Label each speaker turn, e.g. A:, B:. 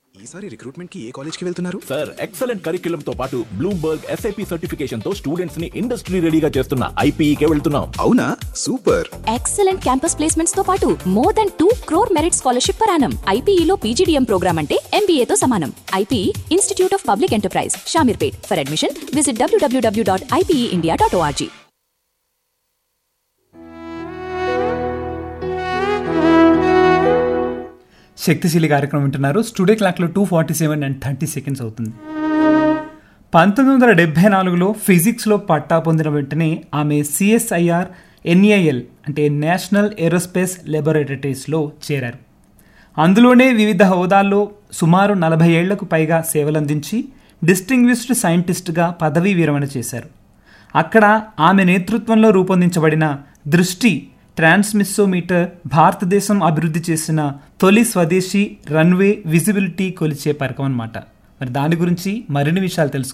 A: ఈసారి రిక్రూట్మెంట్ కి ఏ కాలేజ్ కి వెళ్తున్నారు
B: సార్ ఎక్సలెంట్ కరిక్యులం తో పాటు బ్లూంబర్గ్ ఎస్ఐపి సర్టిఫికేషన్ తో స్టూడెంట్స్ ని ఇండస్ట్రీ రెడీగా చేస్తున్న ఐపీఈకే వెళ్తున్నాం
A: అవునా సూపర్
C: ఎక్సలెంట్ క్యాంపస్ ప్లేస్మెంట్స్ తో పాటు more than two crore merit scholarship పరానం ఐపీఈలో పీజీడీఎం ప్రోగ్రామ్ అంటే MBA తో సమానం IPE institute of public enterprise Shamirpet for admission visit డబ్ల్యూడబ్ల్యూడబ్ల్యూ డాట్ ఐపీఈ డాట్ ఓఆర్జీ
D: శక్తిశీలి కార్యక్రమం వింటున్నారు స్టూడియో క్లాక్లో two forty seven and thirty seconds అవుతుంది పంతొమ్మిది వందల డెబ్బై నాలుగులో ఫిజిక్స్లో పట్టా పొందిన వెంటనే ఆమె సిఎస్ఐఆర్ ఎన్ఏఎల్ అంటే నేషనల్ ఏరోస్పేస్ లెబొరేటరీస్లో చేరారు అందులోనే వివిధ హోదాల్లో సుమారు నలభై ఏళ్లకు పైగా సేవలందించి డిస్టింగ్విష్డ్ సైంటిస్ట్గా పదవీ విరమణ చేశారు అక్కడ ఆమె నేతృత్వంలో రూపొందించబడిన దృష్టి ట్రాన్స్మిస్సోమీటర్ భారతదేశం అభివృద్ధి చేసిన తొలి స్వదేశీ రన్వే విజిబిలిటీ కొలిచే పరకం అన్నమాట మరి దాని గురించి మరిన్ని విషయాలు తెలుసు